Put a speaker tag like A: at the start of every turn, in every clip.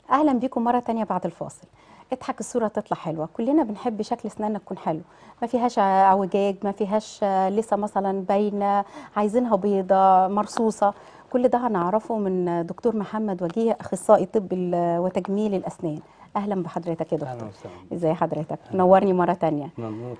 A: اهلا بيكم مره تانية بعد الفاصل اضحك الصوره تطلع حلوه كلنا بنحب شكل اسناننا تكون حلو ما فيهاش اعوجاج ما فيهاش لسه مثلا باينه عايزينها بيضه مرصوصه كل ده هنعرفه من دكتور محمد وجيه اخصائي طب ال- وتجميل الاسنان اهلا بحضرتك يا
B: اهلا
A: دكتور
B: وسهلا
A: ازي حضرتك نورني مره تانية
B: ممنون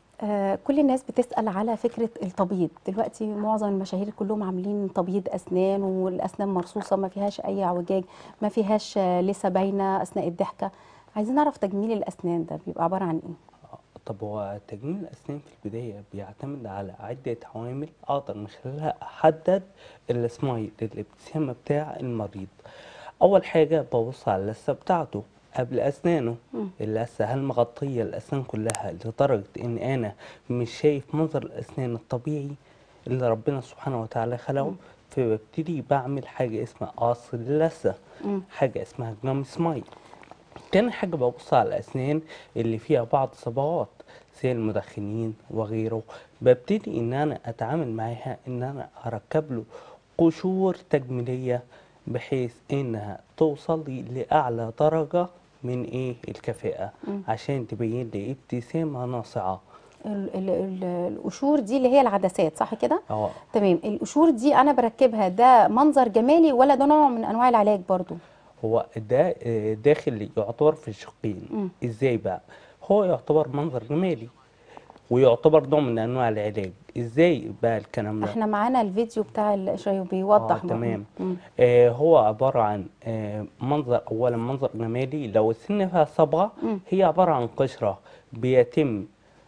A: آه، كل الناس بتسأل على فكرة التبييض دلوقتي معظم المشاهير كلهم عاملين تبييض أسنان والأسنان مرصوصة ما فيهاش أي اعوجاج ما فيهاش آه، لسه باينة أثناء الضحكة عايزين نعرف تجميل الأسنان ده بيبقى عبارة عن إيه؟
B: طب هو تجميل الأسنان في البداية بيعتمد على عدة عوامل أقدر من خلالها أحدد السمايل الابتسامة بتاع المريض أول حاجة ببص على اللثة بتاعته قبل أسنانه
A: مم.
B: اللثة هل مغطية الأسنان كلها لدرجة إن أنا مش شايف منظر الأسنان الطبيعي اللي ربنا سبحانه وتعالى خلقه فببتدي بعمل حاجة اسمها قص اللثة
A: مم.
B: حاجة اسمها جام سمايل تاني حاجة ببص على الأسنان اللي فيها بعض صبغات زي المدخنين وغيره ببتدي إن أنا أتعامل معاها إن أنا أركب له قشور تجميلية بحيث إنها توصل لي لأعلى درجة من إيه الكفاءة
A: مم.
B: عشان تبين لي ابتسامة ناصعة
A: ال- ال- ال- القشور دي اللي هي العدسات صح كده؟
B: اه
A: تمام القشور دي أنا بركبها ده منظر جمالي ولا ده نوع من أنواع العلاج برضو؟
B: هو ده آه، داخل يعتبر في
A: مم.
B: الشقين ازاي بقى هو يعتبر منظر جمالي ويعتبر نوع من انواع العلاج ازاي بقى الكلام ده
A: احنا معانا الفيديو بتاع الشاي بيوضح
B: آه تمام
A: مم.
B: آه هو عبارة عن آه منظر أولا منظر جمالي لو السن فيها صبغة
A: مم.
B: هي عبارة عن قشرة بيتم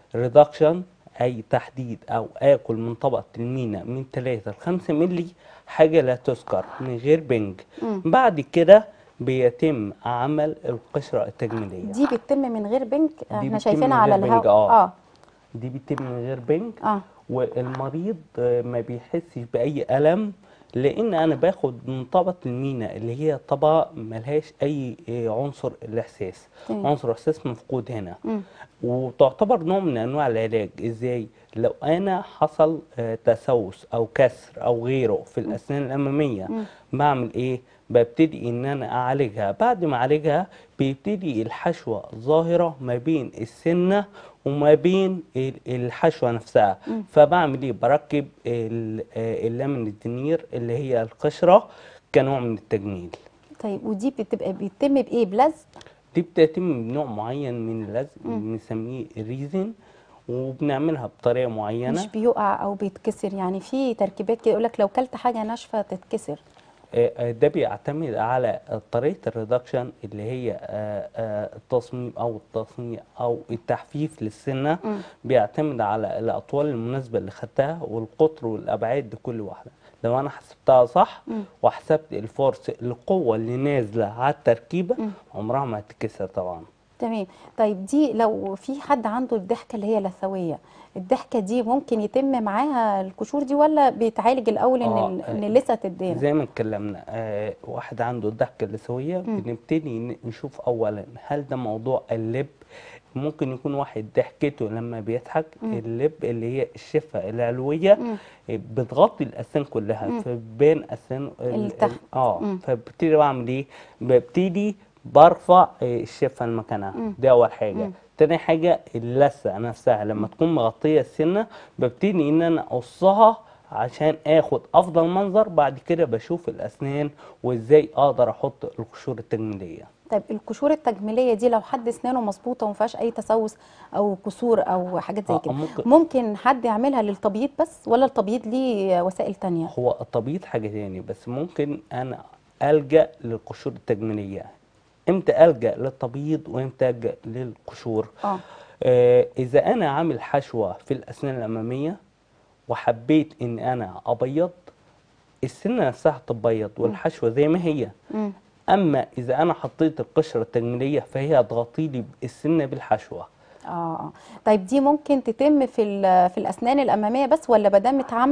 B: ريدكشن أي تحديد أو آكل من طبقة المينا من 3 ل 5 ملي حاجة لا تذكر من غير بنج
A: مم.
B: بعد كده بيتم عمل القشرة التجميلية
A: دي بتتم من غير بنك احنا
B: بتتم
A: شايفينها
B: من
A: على
B: غير بنك،
A: الهواء
B: آه.
A: اه
B: دي بيتم من غير بنج
A: اه
B: والمريض آه، ما بيحسش بأي ألم لأن أنا باخد من طبقة المينا اللي هي طبقة ملهاش أي آه، عنصر الإحساس
A: تمام.
B: عنصر إحساس مفقود هنا
A: مم.
B: وتعتبر نوع من أنواع العلاج إزاي لو أنا حصل آه، تسوس أو كسر أو غيره في الأسنان الأمامية
A: مم.
B: بعمل إيه ببتدي ان انا اعالجها بعد ما اعالجها بيبتدي الحشوة ظاهرة ما بين السنة وما بين ال- الحشوة نفسها
A: مم.
B: فبعمل ايه بركب ال- آه، اللامن الدنير اللي هي القشرة كنوع من التجميل
A: طيب ودي بتبقى بيتم بايه بلزق
B: دي بتتم بنوع معين من اللزق بنسميه ريزن وبنعملها بطريقة معينة
A: مش بيقع او بيتكسر يعني في تركيبات كده يقول لك لو كلت حاجه ناشفه تتكسر
B: آه، آه، ده بيعتمد على طريقة الريدكشن اللي هي آه، آه، التصميم أو التصنيع أو التحفيف للسنة
A: مم.
B: بيعتمد على الأطوال المناسبة اللي خدتها والقطر والأبعاد لكل واحدة لو أنا حسبتها صح
A: مم.
B: وحسبت الفورس القوة اللي نازلة على التركيبة
A: مم.
B: عمرها ما هتتكسر طبعا
A: تمام طيب دي لو في حد عنده الضحكه اللي هي لثويه الضحكه دي ممكن يتم معاها القشور دي ولا بيتعالج الاول ان
B: آه،
A: ال-
B: آه،
A: ان لسه تدينا
B: زي ما اتكلمنا آه واحد عنده الضحكة اللثوية
A: مم.
B: بنبتدي ن- نشوف أولا هل ده موضوع اللب ممكن يكون واحد ضحكته لما بيضحك
A: مم.
B: اللب اللي هي الشفة العلوية
A: مم.
B: بتغطي الأسنان كلها
A: مم.
B: فبين أسنان ال-
A: اللي
B: ال-
A: تحت.
B: اه
A: مم.
B: فببتدي بعمل ايه؟ ببتدي برفع آه، الشفة لمكانها
A: مم.
B: دي أول حاجة
A: مم.
B: تاني حاجة اللثة نفسها لما تكون مغطية السنة ببتدي إن أنا أقصها عشان آخد أفضل منظر بعد كده بشوف الأسنان وإزاي أقدر أحط القشور التجميلية
A: طيب القشور التجميليه دي لو حد اسنانه مظبوطه وما فيهاش اي تسوس او كسور او حاجات زي
B: آه،
A: كده
B: ممكن-
A: ممكن حد يعملها للتبييض بس ولا التبييض ليه وسائل تانية
B: هو التبييض حاجة تاني بس ممكن أنا ألجأ للقشور التجميلية إمتى ألجأ للتبييض وإمتى ألجأ للقشور
A: اه
B: آه إذا أنا عامل حشوة في الأسنان الأمامية وحبيت إن أنا أبيض السنة نفسها تبيض والحشوة زي ما هي
A: مم.
B: أما إذا أنا حطيت القشرة التجميلية فهي هتغطي لي السنة بالحشوة
A: اه آه. طيب دي ممكن تتم في ال- في الاسنان الاماميه بس ولا ما دام اتعملت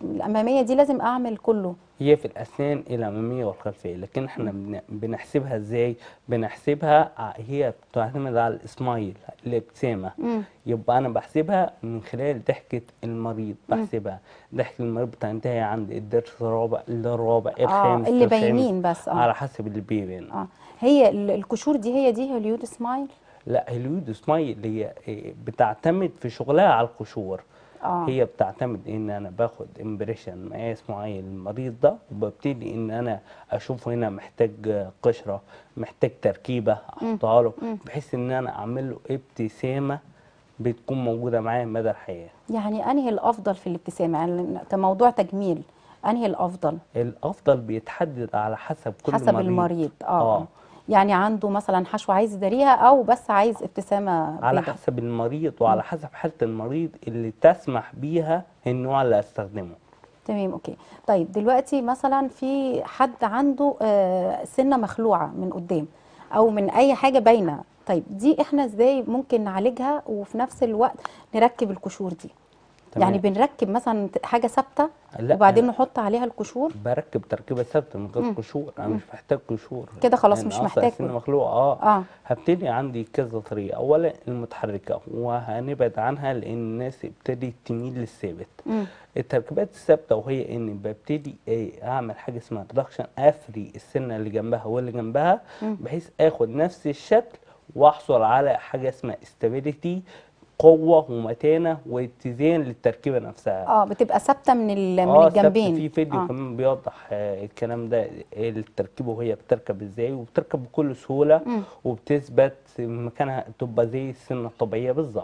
A: الاماميه دي لازم اعمل كله
B: هي في الأسنان الأمامية والخلفية لكن احنا بن- بنحسبها ازاي؟ بنحسبها ع- هي بتعتمد على الإسمايل الابتسامة
A: مم.
B: يبقى أنا بحسبها من خلال ضحكة المريض بحسبها ضحكة المريض بتنتهي عند الضرس الرابع الرابع
A: اه
B: الخامس
A: اللي
B: الخامس
A: باينين بس اه
B: على حسب اللي بيبان
A: اه هي ال- القشور دي هي دي هوليود سمايل
B: لا هوليود سمايل هي إيه، بتعتمد في شغلها على القشور
A: اه
B: هي بتعتمد ان انا باخد امبريشن مقاس معين للمريض ده وببتدي ان انا اشوفه هنا محتاج قشره محتاج تركيبه احطها له بحيث ان انا اعمل له ابتسامه بتكون موجوده معاه مدى الحياه
A: يعني انهي الافضل في الابتسامه يعني كموضوع تجميل انهي الافضل
B: الافضل بيتحدد على حسب كل
A: حسب
B: مريض
A: المريض اه,
B: اه
A: آه. يعني عنده مثلا حشوه عايز يداريها او بس عايز ابتسامه
B: على
A: بيضاء.
B: حسب المريض وعلى حسب حاله المريض اللي تسمح بيها النوع اللي استخدمه
A: تمام اوكي طيب دلوقتي مثلا في حد عنده آه، سنه مخلوعه من قدام او من اي حاجه باينه طيب دي احنا ازاي ممكن نعالجها وفي نفس الوقت نركب القشور دي
B: تمام.
A: يعني بنركب مثلا حاجه ثابته
B: لا،
A: وبعدين
B: أنا-
A: نحط عليها القشور
B: بركب تركيبه ثابته من غير قشور انا مش محتاج قشور
A: كده خلاص
B: لأن
A: مش
B: أصلاً
A: محتاج
B: السن
A: كل-
B: مخلوق اه
A: اه
B: هبتدي عندي كذا طريقه اولا المتحركه وهنبعد عنها لان الناس ابتدت تميل للثابت
A: مم.
B: التركيبات الثابته وهي ان ببتدي إيه اعمل حاجه اسمها ريدكشن افري السنه اللي جنبها واللي جنبها بحيث اخد نفس الشكل واحصل على حاجه اسمها استابيليتي قوه ومتانه واتزان للتركيبه نفسها
A: اه بتبقى ثابته من ال- من
B: اه ثابت
A: الجنبين
B: في فيديو
A: آه.
B: كمان بيوضح آه، الكلام ده إيه التركيبه وهي بتركب ازاي وبتركب بكل سهوله
A: مم.
B: وبتثبت مكانها تبقى زي السنه الطبيعيه بالظبط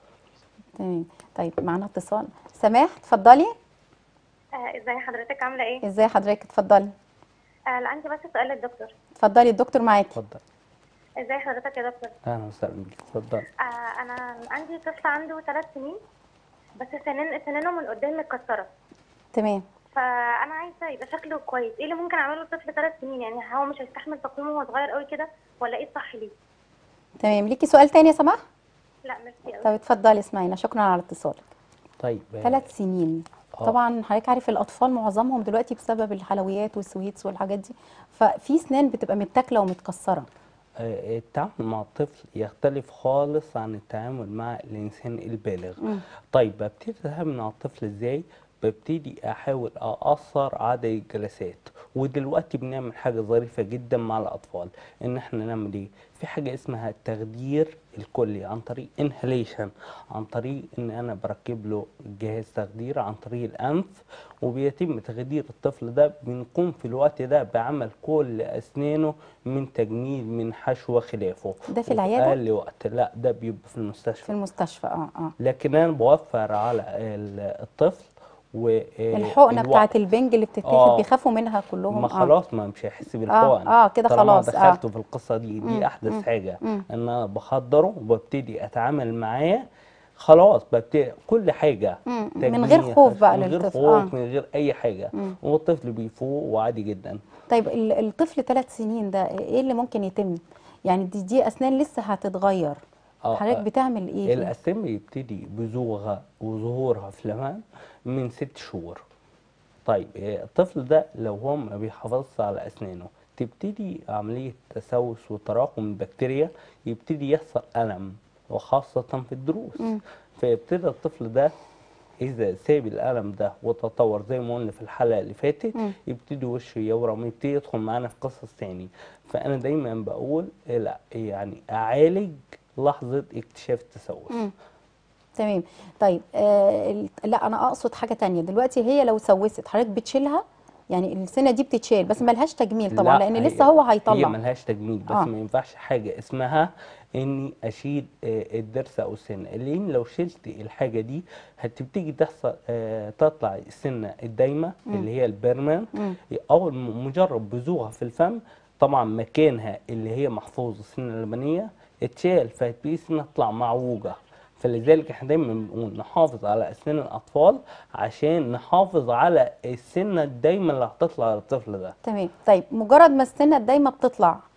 A: تمام طيب معانا اتصال سماح اتفضلي
C: آه، ازاي حضرتك عامله ايه؟
A: ازاي حضرتك اتفضلي
C: آه لا عندي بس سؤال للدكتور
A: اتفضلي الدكتور معاكي
B: اتفضل
C: ازاي حضرتك يا دكتور؟
B: اهلا وسهلا بيك اتفضل
C: آه انا عندي طفل عنده ثلاث سنين بس سنين سنانه من قدام متكسره
A: تمام
C: فانا عايزه يبقى شكله كويس ايه اللي ممكن اعمله لطفل ثلاث سنين يعني هو مش هيستحمل تقويمه وهو صغير قوي كده ولا ايه الصح ليه؟
A: تمام ليكي سؤال تاني يا سماح
C: لا ميرسي
A: طب
C: قوي
A: اتفضلي اسمعينا شكرا على اتصالك
B: طيب آه،
A: ثلاث سنين
B: آه.
A: طبعا حضرتك عارف الاطفال معظمهم دلوقتي بسبب الحلويات والسويتس والحاجات دي ففي سنان بتبقى متاكله ومتكسره
B: آه، التعامل مع الطفل يختلف خالص عن التعامل مع الإنسان البالغ
A: مم.
B: طيب ببتدي أتعامل مع الطفل إزاي؟ ببتدي أحاول أقصر عدد الجلسات ودلوقتي بنعمل حاجة ظريفة جدا مع الأطفال إن إحنا نعمل إيه؟ في حاجة اسمها التخدير الكلي عن طريق انهاليشن عن طريق إن أنا بركب له جهاز تخدير عن طريق الأنف وبيتم تخدير الطفل ده بنقوم في الوقت ده بعمل كل أسنانه من تجميل من حشو خلافه
A: ده في
B: وفي
A: العيادة؟
B: أقل وقت لا ده بيبقى في
A: في
B: المستشفى
A: المستشفى اه اه
B: لكن أنا بوفر على ال- الطفل و
A: الحقنه
B: الوقت.
A: بتاعت البنج اللي بتتاخد
B: آه.
A: بيخافوا منها كلهم
B: ما
A: آه.
B: خلاص ما مش هيحس بالحقن
A: آه، كده
B: طالما
A: خلاص، آه.
B: دخلته في القصه دي
A: مم،
B: دي احدث
A: مم،
B: حاجه
A: مم.
B: ان انا بخدره وببتدي اتعامل معاه خلاص ببتدي كل حاجه
A: مم، من
B: تجميل،
A: غير خوف بقى
B: من غير
A: للطفل،
B: خوف
A: آه.
B: من غير اي حاجه
A: مم.
B: والطفل بيفوق وعادي جدا
A: طيب ال- الطفل ثلاث سنين ده ايه اللي ممكن يتم يعني دي, دي اسنان لسه هتتغير
B: آه،
A: حضرتك
B: آه.
A: بتعمل ايه فيها؟
B: الاسنان بيبتدي بزوغها وظهورها في الامام من ست شهور طيب آه، الطفل ده لو هو ما بيحافظش على اسنانه تبتدي عمليه تسوس وتراكم البكتيريا يبتدي يحصل الم وخاصه في الضروس
A: مم.
B: فيبتدي الطفل ده اذا ساب الالم ده وتطور زي ما قلنا في الحلقه اللي فاتت
A: مم.
B: يبتدي وشه يورم يبتدي يدخل معانا في قصص تاني فانا دايما بقول لا يعني اعالج لحظه اكتشاف التسوس
A: مم. تمام طيب آه ال- لا انا اقصد حاجه تانية دلوقتي هي لو سوست حضرتك بتشيلها يعني السنه دي بتتشال بس ملهاش تجميل طبعا
B: لا،
A: لان
B: هي-
A: لسه هو
B: هي
A: هيطلع
B: ملهاش تجميل بس
A: آه.
B: ما ينفعش حاجه اسمها اني اشيل آه، الضرس او السنه لان لو شلت الحاجه دي هتبتدي تحصل آه، تطلع السنه الدايمه اللي هي البرمان
A: مم.
B: اول م- مجرد بذوقها في الفم طبعا مكانها اللي هي محفوظه السنه اللبنيه اتشال فهتبتدي السنه تطلع معوجه فلذلك احنا دايما بنقول نحافظ على اسنان الاطفال عشان نحافظ على السنه الدايمه اللي هتطلع للطفل ده
A: تمام طيب مجرد ما السنه الدايمه بتطلع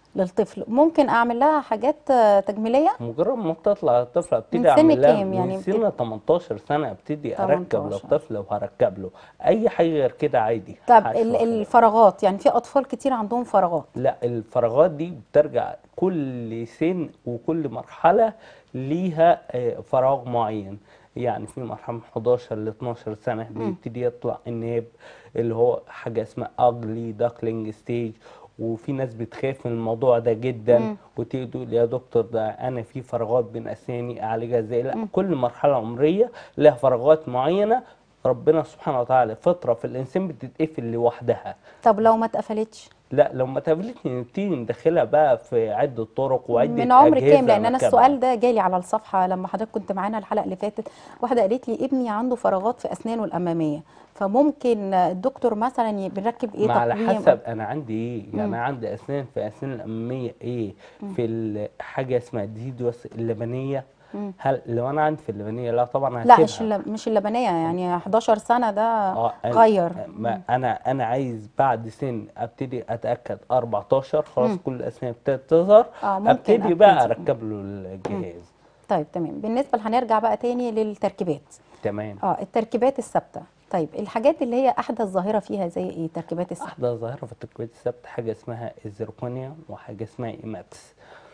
A: للطفل ممكن اعمل لها حاجات آه، تجميليه
B: مجرد ما تطلع الطفل ابتدي
A: من سن
B: اعمل لها
A: كام يعني
B: من سن 18 سنه ابتدي اركب
A: 18.
B: للطفل وهركب له اي حاجه غير كده عادي
A: طب
B: حشو
A: ال-
B: خلاص.
A: الفراغات يعني في اطفال كتير عندهم فراغات
B: لا الفراغات دي بترجع كل سن وكل مرحلة ليها آه، فراغ معين يعني في مرحلة من 11 ل 12 سنة بيبتدي يطلع الناب اللي هو حاجة اسمها ugly duckling stage وفي ناس بتخاف من الموضوع ده جدا وتيجي تقول يا دكتور ده انا في فراغات بين اسناني اعالجها ازاي لا كل مرحلة عمرية لها فراغات معينة ربنا سبحانه وتعالى فطرة في الانسان بتتقفل لوحدها
A: طب لو ما اتقفلتش
B: لا لو ما تقابلتش نبتدي ندخلها بقى في عدة طرق وعدة
A: من عمر
B: أجهزة
A: كام لان انا
B: نركبها.
A: السؤال ده جالي على الصفحه لما حضرتك كنت معانا الحلقه اللي فاتت واحده قالت لي ابني عنده فراغات في اسنانه الاماميه فممكن الدكتور مثلا ي- بنركب ايه
B: ما على
A: تقويم
B: حسب انا عندي ايه يعني انا عندي اسنان في اسنان الاماميه ايه في ال- حاجه اسمها ديدوس اللبنيه هل لو انا عندي في اللبنيه لا طبعا
A: لا
B: هسيبها
A: مش الل- مش اللبنيه يعني 11 سنه ده
B: اه أنا-
A: غير
B: ما انا انا عايز بعد سن ابتدي اتاكد 14 خلاص كل الاسنان ابتدت تظهر
A: آه، ممكن
B: ابتدي بقى
A: أبتدي.
B: اركب له الجهاز
A: طيب تمام بالنسبه هنرجع بقى تاني للتركيبات
B: تمام
A: اه التركيبات الثابته طيب الحاجات اللي هي احدث ظاهره فيها زي ايه التركيبات الثابته
B: احدى ظاهره في التكويت الثابت حاجه اسمها الزركونيا وحاجه اسمها ايماكس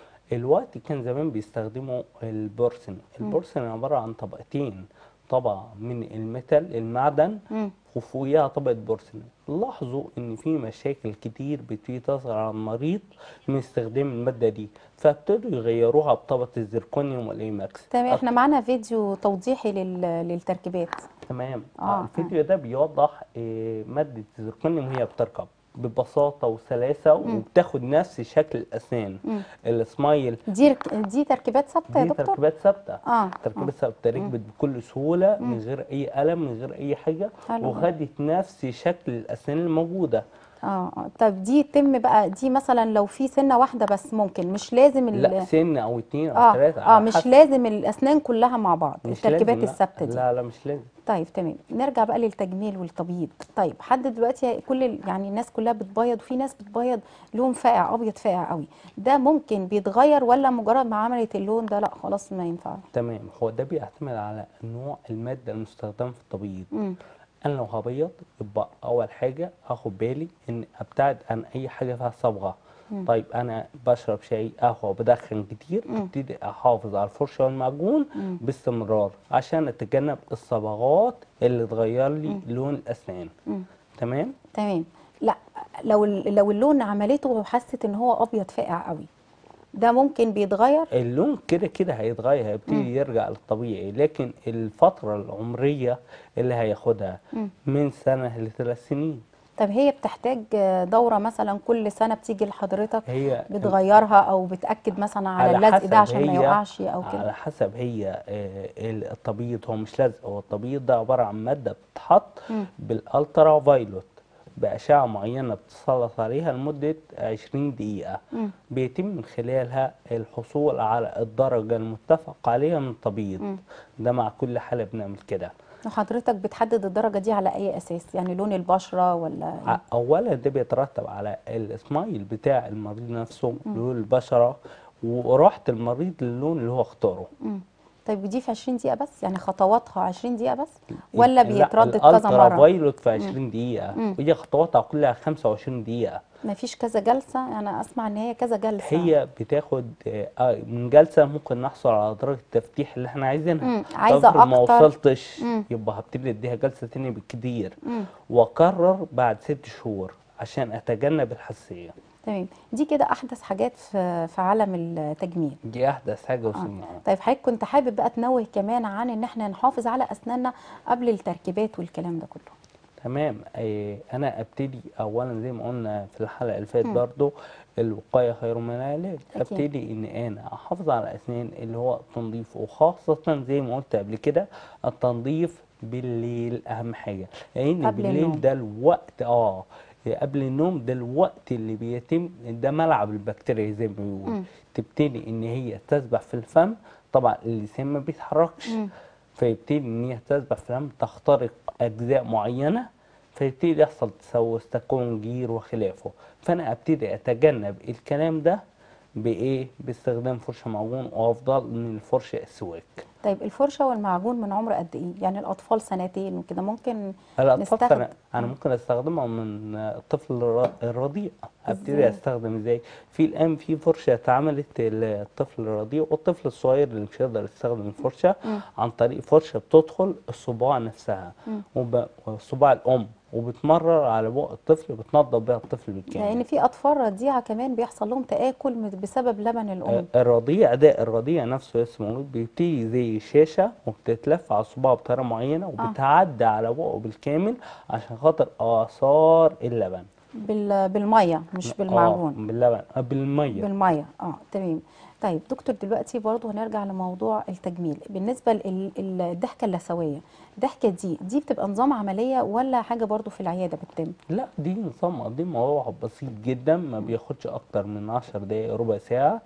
B: الوقت كان زمان بيستخدموا البورسن البورسن عباره عن طبقتين طبقه من الميتال المعدن
A: مم.
B: وفوقيها طبقه بورسن لاحظوا ان في مشاكل كتير بتيجي تظهر على المريض من استخدام الماده دي فابتدوا يغيروها بطبقه الزركونيوم والايماكس
A: تمام احنا معانا فيديو توضيحي لل... للتركيبات
B: تمام
A: آه،
B: آه الفيديو ده بيوضح آه، مادة الزركونيوم وهي بتركب ببساطة وسلاسة وبتاخد نفس شكل الأسنان السمايل
A: دي رك... دي تركيبات ثابته يا
B: دي
A: دكتور
B: تركيبات ثابتة
A: اه
B: تركيبات ثابتة ركبت بكل سهولة من غير أي ألم من غير أي حاجة
A: حلو.
B: وخدت نفس شكل الأسنان الموجودة
A: اه آه. طب دي يتم بقى دي مثلا لو في سنه واحده بس ممكن مش لازم ال...
B: لا سن أو اتنين أو
A: اه
B: تلاتة
A: اه
B: على
A: مش
B: حسب.
A: لازم الاسنان كلها مع بعض
B: مش
A: التركيبات
B: لازم، لا.
A: الثابته دي
B: لا لا مش لازم
A: طيب تمام نرجع بقى للتجميل والتبييض طيب حد دلوقتي كل ال- يعني الناس كلها بتبيض وفي ناس بتبيض لون فاقع ابيض فاقع قوي ده ممكن بيتغير ولا مجرد ما عملت اللون ده لا خلاص ما ينفعش
B: تمام هو ده بيعتمد على نوع المادة المستخدمة في التبييض
A: امم
B: انا لو هبيض يبقى اول حاجه اخد بالي ان ابتعد عن اي حاجه فيها صبغه طيب انا بشرب شاي قهوه وبدخن كتير ابتدي احافظ على الفرشه والمعجون باستمرار عشان اتجنب الصبغات اللي تغير لي لون الاسنان تمام
A: تمام لا لو ال- لو اللون عملته وحست ان هو ابيض فاقع قوي ده ممكن بيتغير
B: اللون كده كده هيتغير هيبتدي يرجع للطبيعي لكن الفتره العمريه اللي هياخدها من سنه لثلاث سنين
A: طب هي بتحتاج دورة مثلا كل سنة بتيجي لحضرتك
B: هي
A: بتغيرها او بتأكد مثلا على, اللزق
B: حسب
A: ده عشان ما
B: هي-
A: يقعش او كده
B: على حسب هي آه، ال- التبييض هو مش لزق هو التبييض ده عبارة عن مادة بتتحط بالالترا فايلوت بأشعة معينة بتسلط عليها لمدة 20 دقيقة بيتم من خلالها الحصول على الدرجة المتفق عليها من التبييض ده مع كل حالة بنعمل كده
A: وحضرتك بتحدد الدرجة دي على اي اساس يعني لون البشرة ولا
B: ع- اولا ده بيترتب على السمايل بتاع المريض نفسه لون البشرة وراحة المريض للون اللي هو اختاره
A: مم. طيب دي في 20 دقيقة بس يعني خطواتها 20 دقيقة بس ولا
B: لا،
A: بيتردد كذا
B: الالترا
A: مرة
B: فايلوت في 20 دقيقة وهي خطواتها كلها 25 دقيقة
A: ما فيش كذا جلسة انا اسمع ان هي كذا جلسة
B: هي بتاخد آه، آه، من جلسة ممكن نحصل على درجة التفتيح اللي احنا عايزينها
A: مم، عايزة
B: طب ما
A: أكتر.
B: وصلتش
A: مم.
B: يبقى هبتدي اديها جلسة تانية بالكتير
A: مم.
B: واكرر بعد ست شهور عشان اتجنب الحساسية
A: تمام دي كده احدث حاجات في في عالم التجميل
B: دي احدث حاجة وصلنا
A: طيب حضرتك كنت حابب بقى تنوه كمان عن ان احنا نحافظ على اسناننا قبل التركيبات والكلام ده كله
B: تمام آه، انا ابتدي اولا زي ما قلنا في الحلقه اللي فاتت برضو الوقايه خير من العلاج
A: أكيد.
B: ابتدي ان انا احافظ على اسنان اللي هو التنظيف وخاصه زي ما قلت قبل كده التنظيف بالليل اهم حاجه لان
A: قبل
B: بالليل
A: النوم.
B: ده الوقت اه قبل النوم ده الوقت اللي بيتم ده ملعب البكتيريا زي ما بيقول تبتدي ان هي تسبح في الفم طبعا اللسان ما بيتحركش فيبتدي ان هي تسبح في الفم تخترق اجزاء معينه فيبتدي يحصل تسوس تكون جير وخلافه فانا ابتدي اتجنب الكلام ده بايه باستخدام فرشه معجون وافضل من الفرشه السواك
A: طيب الفرشه والمعجون من عمر قد ايه يعني الاطفال سنتين وكده ممكن
B: الاطفال
A: نستخدم-
B: انا انا ممكن استخدمها من الطفل الر- الرضيع ابتدي
A: إزاي؟
B: استخدم ازاي في الان في فرشه اتعملت للطفل الرضيع والطفل الصغير اللي مش يقدر يستخدم الفرشه عن طريق فرشه بتدخل الصباع نفسها وب- وصباع الام وبتمرر على بق الطفل بتنضف بيها الطفل بالكامل
A: لان في اطفال رضيعه كمان بيحصل لهم تاكل من- بسبب لبن الام
B: الرضيع ده الرضيع نفسه اسمه موجود بيبتدي زي شاشة وبتتلف على صباعه بطريقة معينة وبتعدي على بقه بالكامل عشان خاطر آثار اللبن
A: بال... بالميه مش بالمعجون
B: آه باللبن آه بالمية
A: بالميه اه تمام طيب دكتور دلوقتي برضه هنرجع لموضوع التجميل بالنسبه للضحكه اللثويه الضحكه دي دي بتبقى نظام عمليه ولا حاجه برضه في العياده بتتم
B: لا دي نظام دي موضوع بسيط جدا ما بياخدش أكتر من عشر دقايق ربع ساعة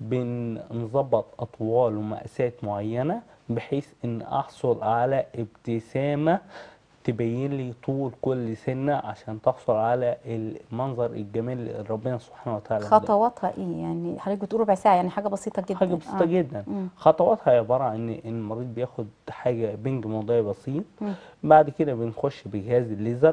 B: بنظبط أطوال ومقاسات معينة بحيث إن أحصل على ابتسامة تبين لي طول كل سنة عشان تحصل على المنظر الجميل اللي ربنا سبحانه وتعالى ده.
A: خطواتها ايه يعني حضرتك بتقول ربع ساعه يعني حاجه بسيطه جدا
B: حاجة بسيطة
A: آه.
B: جدا
A: مم.
B: خطواتها عبارة عن إن المريض بياخد حاجة بنج موضعي بسيط
A: مم.
B: بعد كده بنخش بجهاز الليزر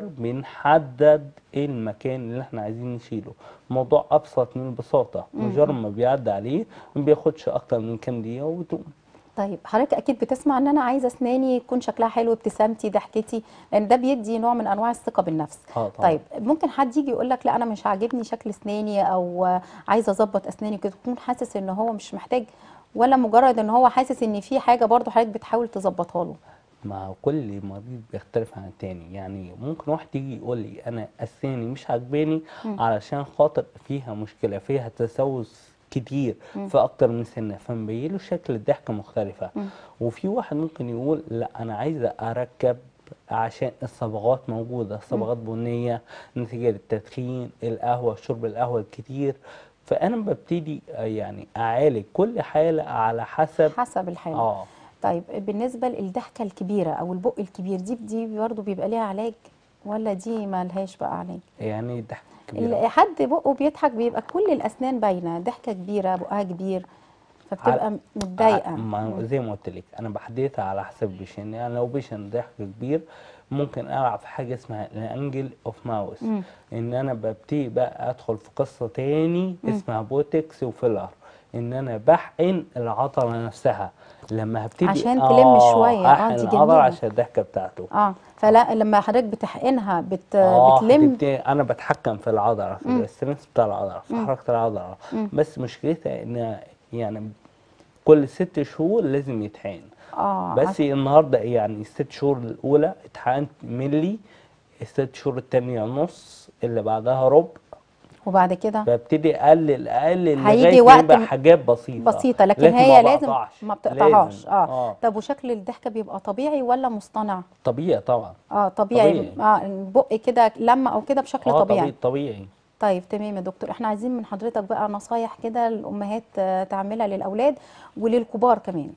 B: بنحدد ايه المكان اللي احنا عايزين نشيله موضوع أبسط من البساطة مجرد ما بيعدي عليه ما بياخدش أكتر من كام دقيقة وتقوم
A: طيب حضرتك اكيد بتسمع ان انا عايزه اسناني يكون شكلها حلو ابتسامتي ضحكتي لان ده بيدي نوع من انواع الثقه بالنفس
B: اه طبعا
A: طيب ممكن حد يجي يقول لك لا انا مش عاجبني شكل اسناني او آه، عايزه اظبط اسناني كده تكون حاسس ان هو مش محتاج ولا مجرد ان هو حاسس ان في حاجه برضه حضرتك بتحاول تظبطها له
B: مع كل مريض بيختلف عن التاني يعني ممكن واحد يجي يقول لي انا اسناني مش عاجباني علشان خاطر فيها مشكله فيها تسوس كتير في اكتر من سنه فمبين له شكل الضحكه مختلفه وفي واحد ممكن يقول لا انا عايزه اركب عشان الصبغات موجوده صبغات بنيه نتيجه للتدخين القهوه شرب القهوه الكتير فانا ببتدي آه، يعني اعالج كل حاله على حسب
A: حسب الحاله
B: اه
A: طيب بالنسبه للضحكه الكبيره او البق الكبير دي دي برضه بيبقى ليها علاج ولا دي ما لهاش بقى علاج
B: يعني ضحكه كبيره
A: اللي حد بقه بيضحك بيبقى كل الاسنان باينه ضحكه كبيره بقها كبير فبتبقى
B: ع-
A: متضايقه
B: ما زي ما قلت لك انا بحددها على حسب البيشن يعني لو بيشن ضحك كبير ممكن العب في حاجه اسمها الانجل اوف ماوس
A: مم.
B: ان انا ببتدي بقى ادخل في قصه تاني اسمها بوتكس وفيلر ان انا بحقن العضله نفسها لما هبتدي
A: عشان تلم شوية. آه،
B: احقن
A: دي
B: العضله
A: جميلة.
B: عشان الضحكه بتاعته
A: اه فلا لما حضرتك بتحقنها بت...
B: اه
A: بتلم
B: هتبتدي انا بتحكم في العضله في السترينث بتاع العضله في حركه العضله بس مشكلتها ان يعني كل ست شهور لازم يتحقن
A: اه
B: بس
A: عشان-
B: النهارده يعني الست شهور الاولى اتحقنت ملي الست شهور التانية نص اللي بعدها ربع
A: وبعد كده
B: ببتدي اقلل اقلل
A: هيجي
B: لغايه
A: وقت
B: ما يبقى
A: م-
B: حاجات بسيطه
A: بسيطه لكن
B: لكن
A: هي
B: ما
A: لازم
B: بقطعش.
A: ما بتقطعهاش
B: لازم.
A: اه
B: اه
A: طب وشكل الضحكه بيبقى طبيعي ولا مصطنع
B: طبيعي طبعا
A: اه طبيعي,
B: طبيعي.
A: اه البق كده لما او كده بشكل
B: اه
A: طبيعي
B: طبيعي طبيعي
A: طيب تمام يا دكتور احنا عايزين من حضرتك بقى نصايح كده الامهات آه، تعملها للاولاد وللكبار كمان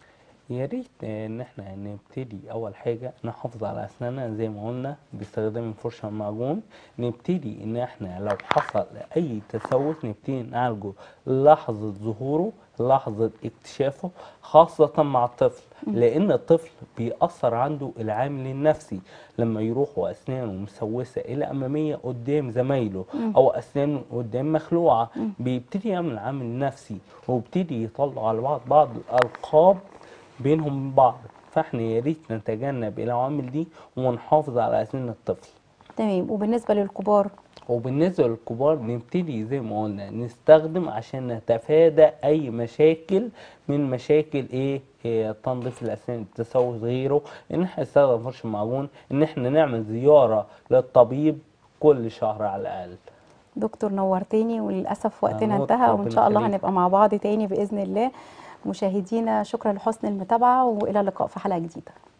B: يا ريت ان احنا نبتدي اول حاجه نحافظ على اسناننا زي ما قلنا باستخدام الفرشه والمعجون نبتدي ان احنا لو حصل اي تسوس نبتدي نعالجه لحظه ظهوره لحظه اكتشافه خاصه مع الطفل لان الطفل بيأثر عنده العامل النفسي لما يروح واسنانه مسوسه الى اماميه قدام زمايله او اسنانه قدام مخلوعه بيبتدي يعمل عامل نفسي وبيبتدي يطلع على بعض بعض الالقاب بينهم من بعض فاحنا يا ريت نتجنب العوامل دي ونحافظ على اسنان الطفل
A: تمام وبالنسبه للكبار
B: وبالنسبه للكبار نبتدي زي ما قلنا نستخدم عشان نتفادى اي مشاكل من مشاكل ايه, إيه تنظيف الاسنان التسوس غيره ان احنا نستخدم فرش معجون ان احنا نعمل زياره للطبيب كل شهر على الاقل
A: دكتور نورتني وللاسف وقتنا
B: نور،
A: انتهى وان
B: ربنا
A: شاء الله
B: يخليك.
A: هنبقى مع بعض تاني باذن الله مشاهدينا شكرا لحسن المتابعه والى اللقاء في حلقه جديده